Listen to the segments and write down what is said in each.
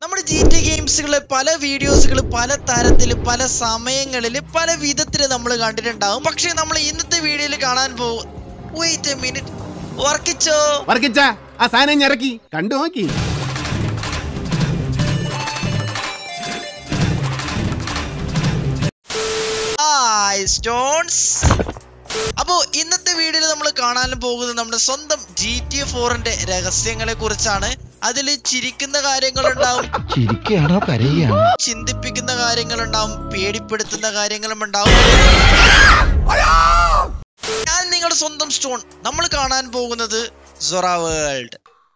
നമ്മുടെ G T ഗെയിംസുകള് പല വീഡിയോസുകൾ പല തരത്തിൽ പല സമയങ്ങളിൽ പല വിധത്തിൽ നമ്മൾ കണ്ടിട്ടുണ്ടാവും പക്ഷെ നമ്മൾ ഇന്നത്തെ വീഡിയോയിൽ കാണാൻ പോകും വെയിറ്റ് എ മിനിറ്റ് വർക്കിച്ചോ വർക്കിച്ച ആ സാധനം ഞാൻ ഇറക്കി കണ്ടു നോക്കി സ്റ്റോൺസ് അപ്പോ ഇന്നത്തെ വീഡിയോയിൽ നമ്മൾ കാണാൻ പോകുന്നത് നമ്മുടെ സ്വന്തം ജി ടി ഫോറിന്റെ രഹസ്യങ്ങളെ കുറിച്ചാണ് അതിൽ ചിരിക്കുന്ന കാര്യങ്ങളുണ്ടാവും ചിരിക്കുകയാണോ കരയുകയാണോ ചിന്തിപ്പിക്കുന്ന കാര്യങ്ങളുണ്ടാവും പേടിപ്പെടുത്തുന്ന കാര്യങ്ങളും ഉണ്ടാവും ഞാൻ നിങ്ങളുടെ സ്വന്തം സ്റ്റോൺ നമ്മൾ കാണാൻ പോകുന്നത് സൊറ വേൾഡ്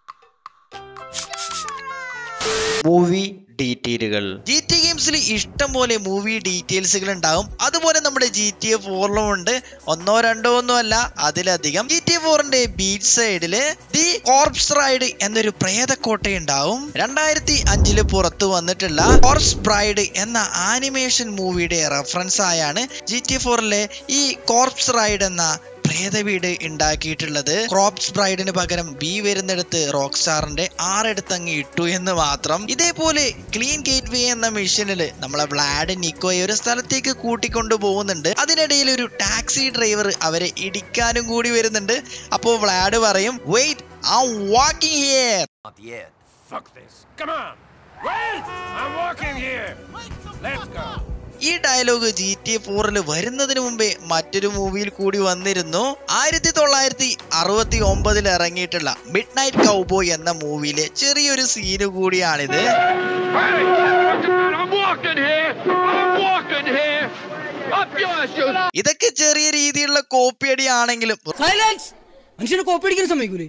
മൂവി ഡീറ്റെയിലുകൾ ജി ടി ഗെയിംസിൽ ഇഷ്ടം പോലെ മൂവി ഡീറ്റെയിൽസുകൾ ഉണ്ടാവും അതുപോലെ നമ്മുടെ ജി ടി എ ഫോറിലും ഉണ്ട് ഒന്നോ രണ്ടോ ഒന്നും അല്ല അതിലധികം ജി ടി എ ഫോറിന്റെ ബീച്ച് സൈഡില് ദി കോർപ്സ് റൈഡ് എന്നൊരു പ്രേതക്കോട്ട ഉണ്ടാവും രണ്ടായിരത്തി അഞ്ചില് പുറത്തു വന്നിട്ടുള്ള കോർപ്സ് ബ്രൈഡ് എന്ന ആനിമേഷൻ മൂവിയുടെ റെഫറൻസ് ആയാണ് ജി ടി ഫോറിലെ ഈ കോർപ്സ് റൈഡ് എന്ന പ്രേത വീട് ഉണ്ടാക്കിയിട്ടുള്ളത് ക്രോപ്സ് ബ്രൈഡിന് പകരം ബി വരുന്നിടത്ത് റോക്ക് സ്റ്റാറിന്റെ ആറെടുത്ത് അങ്ങ് ഇട്ടു എന്ന് മാത്രം ഇതേപോലെ ക്ലീൻ ഗേറ്റ് വേ എന്ന മിഷനില് നമ്മളെ വ്ലാഡ് നിക്കോയെ ഒരു സ്ഥലത്തേക്ക് കൂട്ടിക്കൊണ്ടു പോകുന്നുണ്ട് അതിനിടയിൽ ഒരു ടാക്സി ഡ്രൈവർ അവരെ ഇടിക്കാനും കൂടി വരുന്നുണ്ട് അപ്പോൾ വ്ലാഡ് പറയും wait ah walking here Not yet. Fuck this. Come on. Wait! I'm walking here. Let's go. ഈ ഡയലോഗ് ജി ടി എ ഫോറിൽ വരുന്നതിന് മുമ്പേ മറ്റൊരു മൂവിയിൽ കൂടി വന്നിരുന്നു ആയിരത്തി തൊള്ളായിരത്തി അറുപത്തി ഒമ്പതിൽ ഇറങ്ങിയിട്ടുള്ള മിഡ് നൈറ്റ് കൗബോയ് എന്ന മൂവിയിലെ ചെറിയൊരു സീന് കൂടിയാണിത് Hey! I'm walking here! I'm walking here! Up yours, you ഇതൊക്കെ ചെറിയ രീതിയിലുള്ള കോപ്പിയടി ആണെങ്കിലും സൈലൻസ് മനുഷ്യനെ കോപ്പി അടിക്കാൻ സമ്മതിക്കൂലേ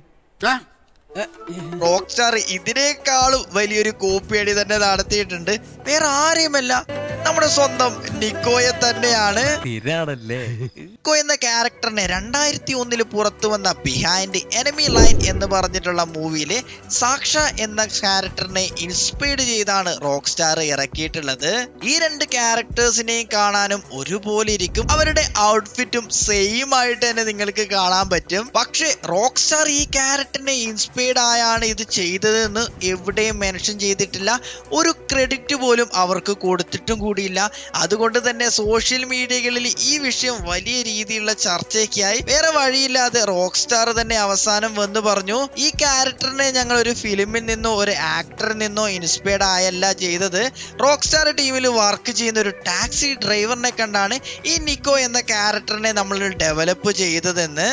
റോക്ക് സ്റ്റാർ ഇതിനേക്കാളും വലിയൊരു കോപ്പിയടി തന്നെ നടത്തിയിട്ടുണ്ട് വേറെ ആരെയുമല്ല നമ്മുടെ സ്വന്തം നിക്കോയെ തന്നെയാണ് നിക്കോ എന്ന ക്യാരക്ടറിനെ രണ്ടായിരത്തി ഒന്നില് പുറത്തു വന്ന ബിഹൈൻഡ് എനിമി ലൈൻ എന്ന് പറഞ്ഞിട്ടുള്ള മൂവിയിലെ സാക്ഷ എന്ന ക്യാരക്ടറിനെ ഇൻസ്പയർഡ് ചെയ്താണ് റോക്ക് സ്റ്റാർ ഇറക്കിയിട്ടുള്ളത് ഈ രണ്ട് ക്യാരക്ടേഴ്സിനെയും കാണാനും ഒരുപോലെ ഇരിക്കും അവരുടെ ഔട്ട്ഫിറ്റും സെയിം ആയിട്ട് തന്നെ നിങ്ങൾക്ക് കാണാൻ പറ്റും പക്ഷെ റോക്ക് സ്റ്റാർ ഈ ക്യാരക്ടറിനെ ഇൻസ്പയർഡ് ആയാണ് ഇത് ചെയ്തതെന്ന് എവിടെയും മെൻഷൻ ചെയ്തിട്ടില്ല ഒരു ക്രെഡിറ്റ് പോലും അവർക്ക് കൊടുത്തിട്ടും കൂടിയില്ല അതുകൊണ്ട് തന്നെ സോഷ്യൽ മീഡിയകളിൽ ഈ വിഷയം വലിയ രീതിയിലുള്ള ചർച്ചയ്ക്കായി വേറെ വഴിയില്ലാതെ റോക്ക് സ്റ്റാർ തന്നെ അവസാനം വന്ന് പറഞ്ഞു ഈ ക്യാരക്ടറിനെ ഞങ്ങൾ ഒരു ഫിലിമിൽ നിന്നോ ഒരു ആക്ടറിൽ നിന്നോ ഇൻസ്പയർഡ് ആയല്ല ചെയ്തത് റോക്ക് സ്റ്റാർ ടീമിൽ വർക്ക് ചെയ്യുന്ന ഒരു ടാക്സി ഡ്രൈവറിനെ കണ്ടാണ് ഈ നിക്കോ എന്ന ക്യാരക്ടറിനെ നമ്മൾ ഡെവലപ്പ് ചെയ്തതെന്ന്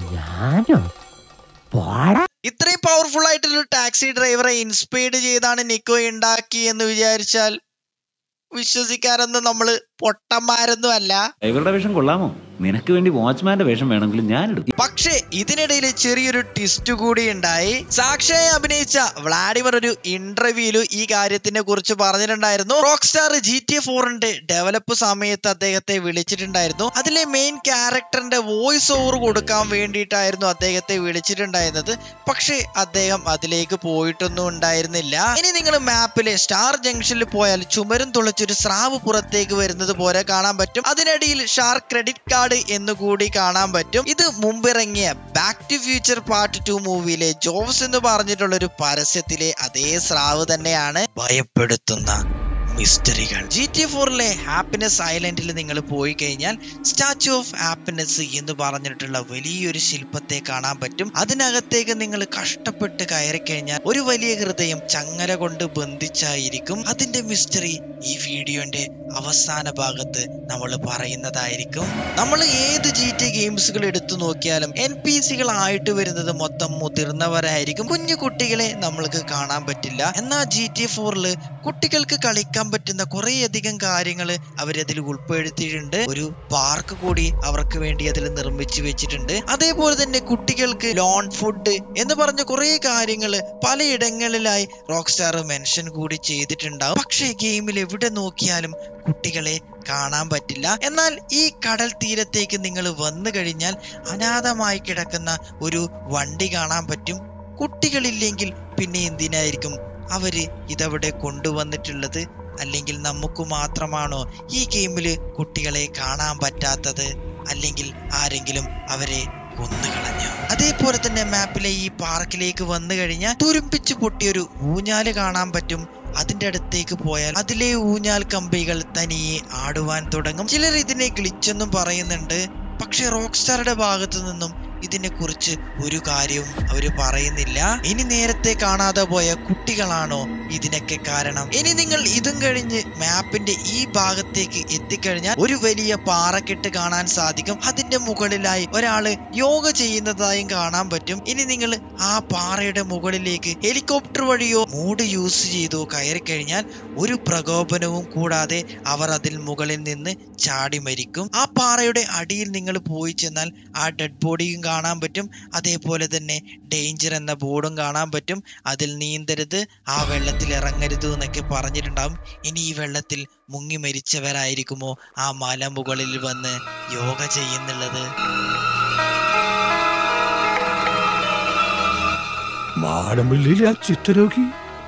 ഇത്രയും പവർഫുൾ ആയിട്ടുള്ള ഒരു ടാക്സി ഡ്രൈവറെ ഇൻസ്പയർഡ് ചെയ്താണ് നിക്കോ ഉണ്ടാക്കി എന്ന് വിചാരിച്ചാൽ വിശ്വസിക്കാനൊന്നും നമ്മള് പൊട്ടന്മാരൊന്നും അല്ല ഡ്രൈവറുടെ വേഷം കൊള്ളാമോ നിനക്ക് വേണ്ടി വാച്ച്മാന്റെ വേഷം വേണമെങ്കിൽ ഞാൻ എടുക്കും പക്ഷേ ഇതിനിടയിൽ ചെറിയൊരു ട്വിസ്റ്റ് കൂടി ഉണ്ടായി സാക്ഷയെ അഭിനയിച്ച വ്ളാഡിമർ ഒരു ഇന്റർവ്യൂല് ഈ കാര്യത്തിനെ കുറിച്ച് പറഞ്ഞിട്ടുണ്ടായിരുന്നു റോക്ക് സ്റ്റാർ ജി ടി ഫോറിന്റെ ഡെവലപ്പ് സമയത്ത് അദ്ദേഹത്തെ വിളിച്ചിട്ടുണ്ടായിരുന്നു അതിലെ മെയിൻ ക്യാരക്ടറിന്റെ വോയിസ് ഓവർ കൊടുക്കാൻ വേണ്ടിയിട്ടായിരുന്നു അദ്ദേഹത്തെ വിളിച്ചിട്ടുണ്ടായിരുന്നത് പക്ഷേ അദ്ദേഹം അതിലേക്ക് പോയിട്ടൊന്നും ഉണ്ടായിരുന്നില്ല ഇനി നിങ്ങൾ മാപ്പിലെ സ്റ്റാർ ജംഗ്ഷനിൽ പോയാൽ ചുമരും തുളച്ചൊരു സ്രാവ് പുറത്തേക്ക് വരുന്നത് പോലെ കാണാൻ പറ്റും അതിനിടയിൽ ഷാർക്ക് ക്രെഡിറ്റ് കാർഡ് എന്ന് കൂടി കാണാൻ പറ്റും ഇത് മുമ്പിറങ്ങിയ back to future part two മൂവിയിലെ ജോബ്സ് എന്ന് പറഞ്ഞിട്ടുള്ള ഒരു പരസ്യത്തിലെ അതേ സ്രാവ് തന്നെയാണ് ഭയപ്പെടുത്തുന്ന മിസ്റ്ററികൾ ജി ടി ഫോറിലെ ഹാപ്പിനെസ് ഐലൻഡിൽ നിങ്ങൾ പോയി കഴിഞ്ഞാൽ സ്റ്റാച്യു ഓഫ് ഹാപ്പിനെസ് എന്ന് പറഞ്ഞിട്ടുള്ള വലിയൊരു ശില്പത്തെ കാണാൻ പറ്റും അതിനകത്തേക്ക് നിങ്ങൾ കഷ്ടപ്പെട്ട് കയറി കഴിഞ്ഞാൽ ഒരു വലിയ ഹൃദയം ചങ്ങല കൊണ്ട് ബന്ധിച്ചായിരിക്കും അതിന്റെ മിസ്റ്ററി ഈ വീഡിയോന്റെ അവസാന ഭാഗത്ത് നമ്മൾ പറയുന്നതായിരിക്കും നമ്മൾ ഏത് ജി ടി ഗെയിംസുകൾ എടുത്തു നോക്കിയാലും എൻ പി സികളായിട്ട് വരുന്നത് മൊത്തം മുതിർന്നവരായിരിക്കും കുഞ്ഞു കുട്ടികളെ നമ്മൾക്ക് കാണാൻ പറ്റില്ല എന്നാൽ ജി ടി ഫോറിൽ കുട്ടികൾക്ക് കളിക്കാൻ പറ്റുന്ന കുറേയധികം കാര്യങ്ങൾ അവരതിൽ ഉൾപ്പെടുത്തിയിട്ടുണ്ട് ഒരു പാർക്ക് കൂടി അവർക്ക് വേണ്ടി അതിൽ നിർമ്മിച്ചു വെച്ചിട്ടുണ്ട് അതേപോലെ തന്നെ കുട്ടികൾക്ക് ലോൺ ഫുഡ് എന്ന് പറഞ്ഞ കുറേ കാര്യങ്ങൾ പലയിടങ്ങളിലായി റോക്ക് സ്റ്റാർ മെൻഷൻ കൂടി ചെയ്തിട്ടുണ്ടാവും പക്ഷേ ഗെയിമിൽ എവിടെ നോക്കിയാലും കുട്ടികളെ കാണാൻ പറ്റില്ല എന്നാൽ ഈ കടൽ തീരത്തേക്ക് നിങ്ങൾ വന്നു കഴിഞ്ഞാൽ അനാഥമായി കിടക്കുന്ന ഒരു വണ്ടി കാണാൻ പറ്റും കുട്ടികളില്ലെങ്കിൽ പിന്നെ എന്തിനായിരിക്കും അവര് ഇതവിടെ കൊണ്ടുവന്നിട്ടുള്ളത് അല്ലെങ്കിൽ നമുക്ക് മാത്രമാണോ ഈ ഗെയിമിൽ കുട്ടികളെ കാണാൻ പറ്റാത്തത് അല്ലെങ്കിൽ ആരെങ്കിലും അവരെ കൊന്നുകളഞ്ഞു അതേപോലെ തന്നെ മാപ്പിലെ ഈ പാർക്കിലേക്ക് വന്നു കഴിഞ്ഞാൽ തുരുമ്പിച്ച് പൊട്ടിയൊരു ഊഞ്ഞാല് കാണാൻ പറ്റും അതിന്റെ അടുത്തേക്ക് പോയാൽ അതിലെ ഊഞ്ഞാൽ കമ്പികൾ തനിയെ ആടുവാൻ തുടങ്ങും ചിലർ ഇതിനെ ഗ്ലിച്ചെന്നും പറയുന്നുണ്ട് പക്ഷെ റോക്ക് സ്റ്റാറുടെ ഭാഗത്തു നിന്നും ഇതിനെക്കുറിച്ച് ഒരു കാര്യവും അവര് പറയുന്നില്ല ഇനി നേരത്തെ കാണാതെ പോയ കുട്ടികളാണോ ഇതിനൊക്കെ കാരണം ഇനി നിങ്ങൾ ഇതും കഴിഞ്ഞ് മാപ്പിന്റെ ഈ ഭാഗത്തേക്ക് എത്തിക്കഴിഞ്ഞാൽ ഒരു വലിയ പാറക്കെട്ട് കാണാൻ സാധിക്കും അതിന്റെ മുകളിലായി ഒരാള് യോഗ ചെയ്യുന്നതായും കാണാൻ പറ്റും ഇനി നിങ്ങൾ ആ പാറയുടെ മുകളിലേക്ക് ഹെലികോപ്റ്റർ വഴിയോ മൂഡ് യൂസ് ചെയ്തോ കയറി കഴിഞ്ഞാൽ ഒരു പ്രകോപനവും കൂടാതെ അവർ അതിൽ മുകളിൽ നിന്ന് ചാടി മരിക്കും ആ പാറയുടെ അടിയിൽ നിങ്ങൾ പോയി ചെന്നാൽ ആ ഡെഡ് ബോഡിയും കാണാൻ പറ്റും അതേപോലെ തന്നെ ഡേഞ്ചർ എന്ന ബോർഡും കാണാൻ പറ്റും അതിൽ നീന്തരുത് ആ വെള്ളത്തിൽ ഇറങ്ങരുത് എന്നൊക്കെ പറഞ്ഞിട്ടുണ്ടാവും ഇനി ഈ വെള്ളത്തിൽ മുങ്ങി മരിച്ചവരായിരിക്കുമോ ആ മല മുകളിൽ വന്ന് യോഗ ചെയ്യുന്നുള്ളത് മാടമ്പള്ളിയിലെ ആ ചിത്രരോഗി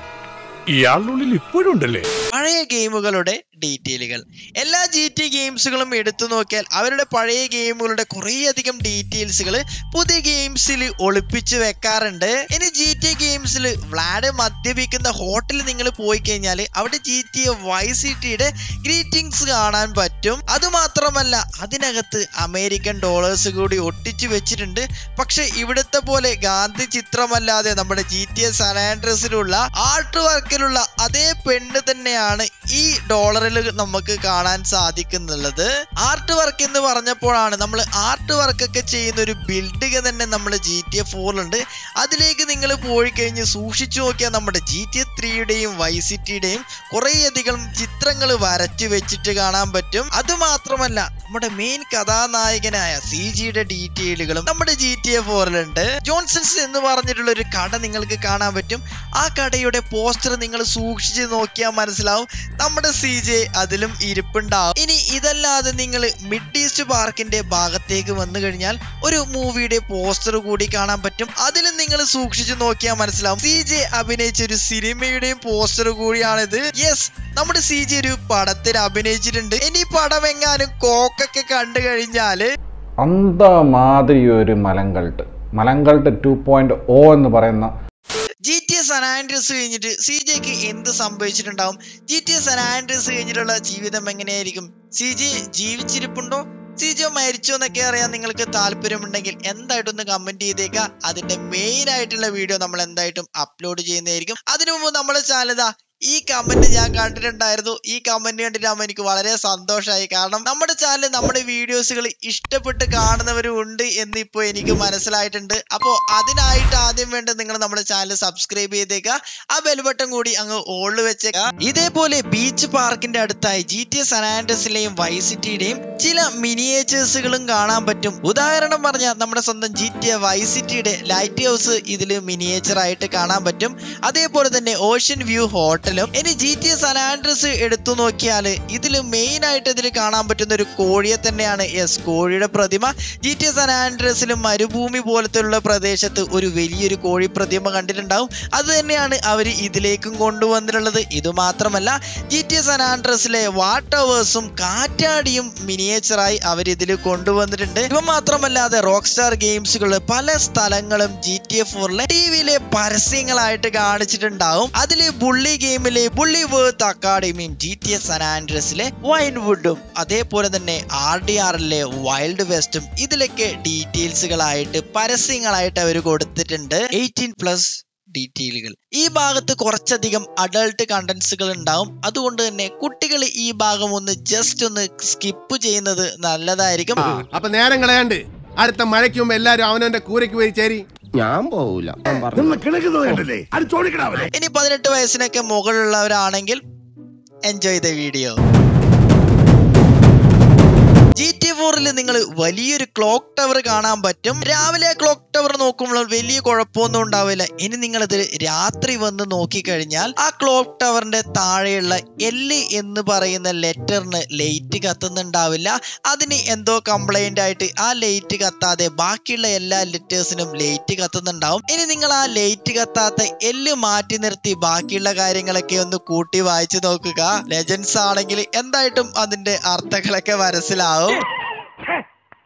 ഇയാളുടെ ഉള്ളിൽ ഇപ്പോഴും ഉണ്ടല്ലേ പഴയ ഗെയിമുകളുടെ ഡീറ്റെയിലുകൾ എല്ലാ ജി ടി ഗെയിംസുകളും എടുത്തു നോക്കിയാൽ അവരുടെ പഴയ ഗെയിമുകളുടെ കുറേയധികം ഡീറ്റെയിൽസുകൾ പുതിയ ഗെയിംസിൽ ഒളിപ്പിച്ച് വെക്കാറുണ്ട് ഇനി ജി ടി ഗെയിംസിൽ വ്ലാഡ് മദ്യപിക്കുന്ന ഹോട്ടലിൽ നിങ്ങൾ പോയി കഴിഞ്ഞാൽ അവിടെ ജി ടി വൈ സി ടിയുടെ ഗ്രീറ്റിംഗ്സ് കാണാൻ പറ്റും അതുമാത്രമല്ല അതിനകത്ത് അമേരിക്കൻ ഡോളേഴ്സ് കൂടി ഒട്ടിച്ചു വെച്ചിട്ടുണ്ട് പക്ഷെ ഇവിടുത്തെ പോലെ ഗാന്ധി ചിത്രമല്ലാതെ നമ്മുടെ ജി ടി എസ് സനാൻഡ്രസിലുള്ള ആർട്ട് വർക്കിലുള്ള അതേ പെണ്ണ് തന്നെയാണ് ഈ ഡോളറിൽ നമുക്ക് കാണാൻ സാധിക്കുന്നുള്ളത് ആർട്ട് വർക്ക് എന്ന് പറഞ്ഞപ്പോഴാണ് നമ്മൾ ആർട്ട് വർക്ക് ഒക്കെ ചെയ്യുന്ന ഒരു ബിൽഡിംഗ് തന്നെ നമ്മൾ ജി ടി എ ഫോറിലുണ്ട് അതിലേക്ക് നിങ്ങൾ പോയി കഴിഞ്ഞ് സൂക്ഷിച്ചു നോക്കിയാൽ നമ്മുടെ ജി ടി എ ത്രീയുടെയും വൈ സിറ്റിയുടെയും കുറേയധികം ചിത്രങ്ങൾ വരച്ചു വെച്ചിട്ട് കാണാൻ പറ്റും അത് മാത്രമല്ല നമ്മുടെ മെയിൻ കഥാനായകനായ സി ജിയുടെ ഡീറ്റെയിലുകളും നമ്മുടെ ജി ടി എ ഫോറിലുണ്ട് ജോൺസൺസ് എന്ന് പറഞ്ഞിട്ടുള്ള ഒരു കട നിങ്ങൾക്ക് കാണാൻ പറ്റും ആ കടയുടെ പോസ്റ്റർ നിങ്ങൾ സൂക്ഷിച്ച് നോക്കിയാൽ മനസ്സിലാവും നമ്മുടെ സി ജെ അതിലും ഇരിപ്പുണ്ടാവും ഇനി ഇതല്ലാതെ നിങ്ങൾ മിഡ് ഈസ്റ്റ് പാർക്കിന്റെ ഭാഗത്തേക്ക് വന്നു കഴിഞ്ഞാൽ ഒരു മൂവിയുടെ പോസ്റ്റർ കൂടി കാണാൻ പറ്റും അതിലും നിങ്ങൾ സൂക്ഷിച്ചു നോക്കിയാൽ മനസ്സിലാവും സി ജെ അഭിനയിച്ച ഒരു സിനിമയുടെയും പോസ്റ്റർ കൂടിയാണിത് യെസ് നമ്മുടെ സി ജെ ഒരു പടത്തിൽ അഭിനയിച്ചിട്ടുണ്ട് ഇനി പടം എങ്ങാനും കോക്കൊക്കെ കണ്ടു കഴിഞ്ഞാല് അന്തമാതിരി ഒരു മലങ്കൾട്ട് മലങ്കൾട്ട് ടു പോയിന്റ് ഒ എന്ന് പറയുന്ന ജി ടി എസ് അനാൻഡ്രസ് കഴിഞ്ഞിട്ട് സി ജെക്ക് എന്ത് സംഭവിച്ചിട്ടുണ്ടാവും ജി ടി എസ് അനാൻഡ്രസ് കഴിഞ്ഞിട്ടുള്ള ജീവിതം എങ്ങനെയായിരിക്കും സി ജെ ജീവിച്ചിരിപ്പുണ്ടോ സി ജെ മരിച്ചോ എന്നൊക്കെ അറിയാൻ നിങ്ങൾക്ക് താല്പര്യമുണ്ടെങ്കിൽ എന്തായിട്ടൊന്ന് കമന്റ് ചെയ്തേക്കുക അതിന്റെ മെയിൻ ആയിട്ടുള്ള വീഡിയോ നമ്മൾ എന്തായിട്ടും അപ്ലോഡ് ചെയ്യുന്നതായിരിക്കും അതിനു മുമ്പ് നമ്മുടെ ചാനൽ ഈ കമന്റ് ഞാൻ കണ്ടിട്ടുണ്ടായിരുന്നു ഈ കമന്റ് കണ്ടിട്ടാകുമ്പോൾ എനിക്ക് വളരെ സന്തോഷമായി കാരണം നമ്മുടെ ചാനൽ നമ്മുടെ വീഡിയോസുകൾ ഇഷ്ടപ്പെട്ട് കാണുന്നവരും ഉണ്ട് എന്ന് ഇപ്പോൾ എനിക്ക് മനസ്സിലായിട്ടുണ്ട് അപ്പോൾ അതിനായിട്ട് ആദ്യം വേണ്ടത് നിങ്ങൾ നമ്മുടെ ചാനൽ സബ്സ്ക്രൈബ് ചെയ്തേക്കുക ആ ബെൽ ബട്ടൺ കൂടി അങ്ങ് ഓളിൽ വെച്ചേക്കുക ഇതേപോലെ ബീച്ച് പാർക്കിന്റെ അടുത്തായി ജി ടി എസ് അനാൻഡസിലെയും വൈ സിറ്റിയുടെയും ചില മിനിയേച്ചേഴ്സുകളും കാണാൻ പറ്റും ഉദാഹരണം പറഞ്ഞാൽ നമ്മുടെ സ്വന്തം ജി ടി എ വൈ സിറ്റിയുടെ ലൈറ്റ് ഹൗസ് ഇതിൽ മിനിയേച്ചർ ആയിട്ട് കാണാൻ പറ്റും അതേപോലെ തന്നെ ഓഷ്യൻ വ്യൂ ഹോട്ടലും ഇനി ജി ടി എസ് അനാൻഡ്രസ് എടുത്തു നോക്കിയാൽ ഇതിൽ മെയിൻ ആയിട്ട് ഇതിൽ കാണാൻ പറ്റുന്ന ഒരു കോഴിയെ തന്നെയാണ് യെസ് കോഴിയുടെ പ്രതിമ ജി ടി എസ് അനാൻഡ്രസിൽ മരുഭൂമി പോലത്തെയുള്ള പ്രദേശത്ത് ഒരു വലിയൊരു കോഴി പ്രതിമ കണ്ടിട്ടുണ്ടാവും അത് തന്നെയാണ് അവർ ഇതിലേക്കും കൊണ്ടുവന്നിട്ടുള്ളത് ഇത് മാത്രമല്ല ജി ടി എസ് അനാൻഡ്രസിലെ വാട്ടവേഴ്സും കാറ്റാടിയും മിനിയേച്ചറായി അവർ ഇതിൽ കൊണ്ടുവന്നിട്ടുണ്ട് ഇവ മാത്രമല്ലാതെ റോക്ക് സ്റ്റാർ ഗെയിംസുകൾ പല സ്ഥലങ്ങളും ജി ടി എഫ് ഫോറിലെ ടി വിയിലെ പരസ്യങ്ങളായിട്ട് കാണിച്ചിട്ടുണ്ടാവും അതില് ബുള്ളി ഗെയിമിലെ ബുള്ളി വേർത്ത് അക്കാഡമിയും ജി ടി എസ് സനാൻഡ്രസിലെ വൈൻവുഡും അതേപോലെ തന്നെ ആർ ഡി ആറിലെ വൈൽഡ് വെസ്റ്റും ഇതിലൊക്കെ ഡീറ്റെയിൽസുകളായിട്ട് പരസ്യങ്ങളായിട്ട് അവർ കൊടുത്തിട്ടുണ്ട് എയ്റ്റീൻ പ്ലസ് ഡീറ്റെയിലുകൾ ഈ ഭാഗത്ത് കുറച്ചധികം അഡൾട്ട് കണ്ടന്റ്സുകൾ ഉണ്ടാവും അതുകൊണ്ട് തന്നെ കുട്ടികൾ ഈ ഭാഗം ഒന്ന് ജസ്റ്റ് ഒന്ന് സ്കിപ്പ് ചെയ്യുന്നത് നല്ലതായിരിക്കും ആ, അപ്പൊ നേരം കളയാണ്ട് അടുത്ത മഴയ്ക്ക് മുമ്പ് എല്ലാരും അവനവന്റെ കൂരയ്ക്ക് പോയി ചേരി ഞാൻ പോവൂല ഇനി പതിനെട്ട് വയസ്സിനൊക്കെ മുകളിലുള്ളവരാണെങ്കിൽ enjoy the video G T ഫോറിൽ നിങ്ങൾ വലിയൊരു ക്ലോക്ക് ടവർ കാണാൻ പറ്റും രാവിലെ ക്ലോക്ക് ടവർ നോക്കുമ്പോൾ വലിയ കുഴപ്പമൊന്നും ഉണ്ടാവില്ല ഇനി നിങ്ങളത് രാത്രി വന്ന് നോക്കിക്കഴിഞ്ഞാൽ ആ ക്ലോക്ക് ടവറിന്റെ താഴെയുള്ള എല് എന്ന് പറയുന്ന ലെറ്ററിന് ലൈറ്റ് കത്തുന്നുണ്ടാവില്ല അതിന് എന്തോ കംപ്ലൈന്റ് ആയിട്ട് ആ ലൈറ്റ് കത്താതെ ബാക്കിയുള്ള എല്ലാ ലെറ്റേഴ്സിനും ലൈറ്റ് കത്തുന്നുണ്ടാവും ഇനി നിങ്ങൾ ആ ലൈറ്റ് കത്താത്ത എല്ല് മാറ്റി നിർത്തി ബാക്കിയുള്ള കാര്യങ്ങളൊക്കെ ഒന്ന് കൂട്ടി വായിച്ചു നോക്കുക ലെജൻസ് ആണെങ്കിൽ എന്തായിട്ടും അതിന്റെ അർത്ഥങ്ങളൊക്കെ മനസ്സിലാവും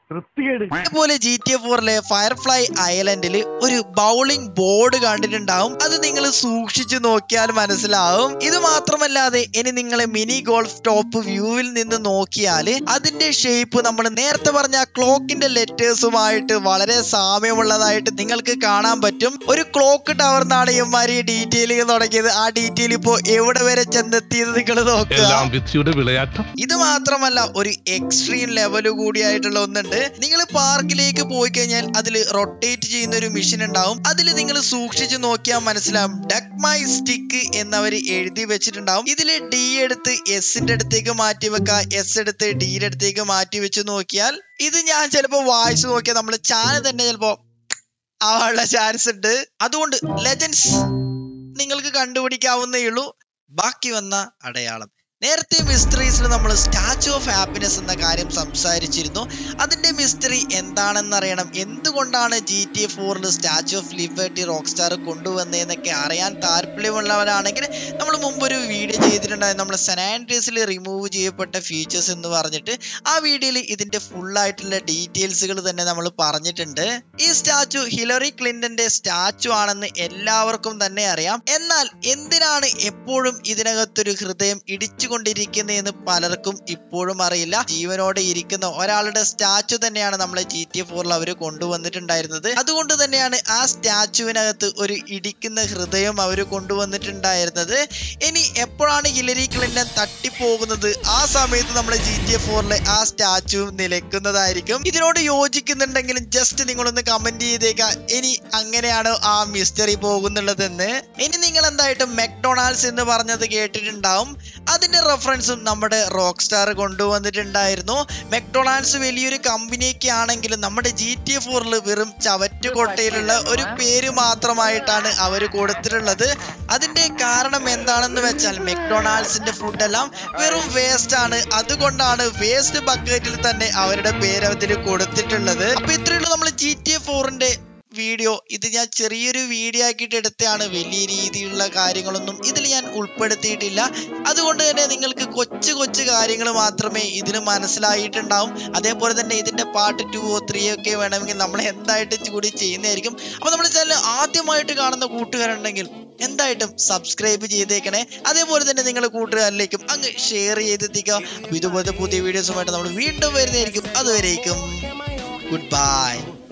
അതുപോലെ ജി ടി എ ഫോറിലെ ഫയർഫ്ലൈ ഐലൻഡിൽ ഒരു ബൗളിംഗ് ബോർഡ് കണ്ടിട്ടുണ്ടാവും അത് നിങ്ങൾ സൂക്ഷിച്ചു നോക്കിയാൽ മനസ്സിലാവും ഇത് മാത്രമല്ലാതെ ഇനി നിങ്ങൾ മിനി ഗോൾഫ് ടോപ്പ് വ്യൂവിൽ നിന്ന് നോക്കിയാൽ അതിന്റെ ഷേപ്പ് നമ്മൾ നേരത്തെ പറഞ്ഞ ക്ലോക്കിന്റെ ലെറ്റേഴ്സുമായിട്ട് വളരെ സാമ്യമുള്ളതായിട്ട് നിങ്ങൾക്ക് കാണാൻ പറ്റും ഒരു ക്ലോക്ക് ടവർ എന്നാണ് ഇവന്മാര് ഡീറ്റെയിലിംഗ് തുടങ്ങിയത് ആ ഡീറ്റെയിൽ ഇപ്പോ എവിടെ വരെ ചെന്നെത്തിയത് നിങ്ങൾ നോക്കുക വിധിയുടെ വിളയാട്ടം ഇത് മാത്രമല്ല ഒരു എക്സ്ട്രീം ലെവൽ കൂടിയായിട്ടുള്ള ഒന്നുണ്ട് നിങ്ങൾ പാർക്കിലേക്ക് പോയി കഴിഞ്ഞാൽ അതിൽ റൊട്ടേറ്റ് ചെയ്യുന്ന ഒരു മെഷീൻ ഉണ്ടാവും അതിൽ നിങ്ങൾ സൂക്ഷിച്ചു നോക്കിയാൽ മനസ്സിലാവും ഡക്ക് മൈ സ്റ്റിക്ക് എന്നവര് എഴുതി വെച്ചിട്ടുണ്ടാവും ഇതിൽ ഡി എടുത്ത് എസിന്റെ അടുത്തേക്ക് മാറ്റി വെക്കുക എസ് എടുത്ത് ഡിയുടെ അടുത്തേക്ക് മാറ്റി വെച്ച് നോക്കിയാൽ ഇത് ഞാൻ ചിലപ്പോ വായിച്ചു നോക്കിയാൽ നമ്മൾ ചാനൽ തന്നെ ചിലപ്പോ ആവാനുള്ള ചാൻസ് ഉണ്ട് അതുകൊണ്ട് ലെജൻസ് നിങ്ങൾക്ക് കണ്ടുപിടിക്കാവുന്നേ ഉള്ളൂ ബാക്കി വന്ന അടയാളം നേരത്തെ മിസ്റ്ററീസിൽ നമ്മൾ സ്റ്റാച്ചു ഓഫ് ഹാപ്പിനെസ് എന്ന കാര്യം സംസാരിച്ചിരുന്നു അതിന്റെ മിസ്റ്ററി എന്താണെന്ന് അറിയണം എന്തുകൊണ്ടാണ് ജി ടി എ ഫോറിൽ statue of liberty rock star കൊണ്ടുവന്നതെന്നൊക്കെ അറിയാൻ താല്പര്യമുള്ളവരാണെങ്കിൽ നമ്മൾ മുമ്പൊരു വീഡിയോ ചെയ്തിട്ടുണ്ടായിരുന്നു നമ്മൾ സെനാൻഡ്രീസിൽ റിമൂവ് ചെയ്യപ്പെട്ട ഫീച്ചേഴ്സ് എന്ന് പറഞ്ഞിട്ട് ആ വീഡിയോയിൽ ഇതിന്റെ ഫുൾ ആയിട്ടുള്ള ഡീറ്റെയിൽസുകൾ തന്നെ നമ്മൾ പറഞ്ഞിട്ടുണ്ട് ഈ സ്റ്റാച്ചു ഹിലറി ക്ലിന്റന്റെ സ്റ്റാച്ചു ആണെന്ന് എല്ലാവർക്കും തന്നെ അറിയാം എന്നാൽ എന്തിനാണ് എപ്പോഴും ഇതിനകത്തൊരു ഹൃദയം ഇടിച്ചുകൊണ്ടിരിക്കുന്നതെന്ന് പലർക്കും ഇപ്പോഴും അറിയില്ല ജീവനോടെ ഇരിക്കുന്ന ഒരാളുടെ സ്റ്റാച്ചു തന്നെയാണ് നമ്മളെ ജി ടി ഫോറിൽ അവർ കൊണ്ടുവന്നിട്ടുണ്ടായിരുന്നത് അതുകൊണ്ട് തന്നെയാണ് ആ സ്റ്റാച്ചുവിനകത്ത് ഒരു ഇടിക്കുന്ന ഹൃദയം അവർ കൊണ്ടുവന്നിട്ടുണ്ടായിരുന്നത് ഇനി എപ്പോഴാണ് ഹിലരി ക്ലിന്റൺ തട്ടിപ്പോകുന്നത് ആ സമയത്ത് നമ്മളെ ജി ടി ഫോറിലെ ആ സ്റ്റാച്ചു നിലക്കുന്നതായിരിക്കും ഇതിനോട് യോജിക്കുന്നുണ്ടെങ്കിലും ജസ്റ്റ് നിങ്ങളൊന്ന് കമന്റ് ചെയ്തേക്കാം ഇനി അങ്ങനെയാണ് ആ മിസ്റ്ററി പോകുന്നുള്ളതെന്ന് ഇനി നിങ്ങൾ എന്തായിട്ടും മെക്ഡൊണാൾഡ്സ് എന്ന് പറഞ്ഞത് കേട്ടിട്ടുണ്ടാവും അതിന്റെ റെഫറൻസും നമ്മുടെ റോക്ക് സ്റ്റാർ കൊണ്ടുവന്നിട്ടുണ്ടായിരുന്നു മെക്ഡൊണാൾഡ്സ് വലിയൊരു കമ്പനിയൊക്കെ ആണെങ്കിലും നമ്മുടെ ജി ടി എ ഫോറിൽ വെറും ചവറ്റുകൊട്ടയിലുള്ള ഒരു പേര് മാത്രമായിട്ടാണ് അവർ കൊടുത്തിട്ടുള്ളത് അതിന്റെ കാരണം എന്താണെന്ന് വെച്ചാൽ മെക്ഡൊണാൾഡ്സിന്റെ ഫുഡെല്ലാം വെറും വേസ്റ്റ് ആണ് അതുകൊണ്ടാണ് വേസ്റ്റ് ബക്കറ്റിൽ തന്നെ അവരുടെ പേര് അതിൽ കൊടുത്തിട്ടുള്ളത് അപ്പൊ ഇത്രയുള്ളൂ നമ്മൾ ജി ടി എ ഫോറിന്റെ വീഡിയോ ഇത് ഞാൻ ചെറിയൊരു വീഡിയോ ആക്കിയിട്ട് എടുത്തതാണ് വലിയ രീതിയിലുള്ള കാര്യങ്ങളൊന്നും ഇതിൽ ഞാൻ ഉൾപ്പെടുത്തിയിട്ടില്ല അതുകൊണ്ട് തന്നെ നിങ്ങൾക്ക് കൊച്ചു കൊച്ചു കാര്യങ്ങൾ മാത്രമേ ഇതിന് മനസ്സിലായിട്ടുണ്ടാവും അതേപോലെ തന്നെ ഇതിന്റെ പാർട്ട് ടു ഓ ത്രീ ഒക്കെ വേണമെങ്കിൽ നമ്മൾ എന്തായിട്ട് കൂടി ചെയ്യുന്നതായിരിക്കും അപ്പൊ നമ്മുടെ ചാനൽ ആദ്യമായിട്ട് കാണുന്ന കൂട്ടുകാരുണ്ടെങ്കിൽ എന്തായിട്ടും സബ്സ്ക്രൈബ് ചെയ്തേക്കണേ അതേപോലെ തന്നെ നിങ്ങളുടെ കൂട്ടുകാരിലേക്കും അങ്ങ് ഷെയർ ചെയ്തെത്തിക്കുക അപ്പൊ ഇതുപോലത്തെ പുതിയ വീഡിയോസുമായിട്ട് നമ്മൾ വീണ്ടും വരുന്നതായിരിക്കും അതുവരേക്കും ഗുഡ് ബൈ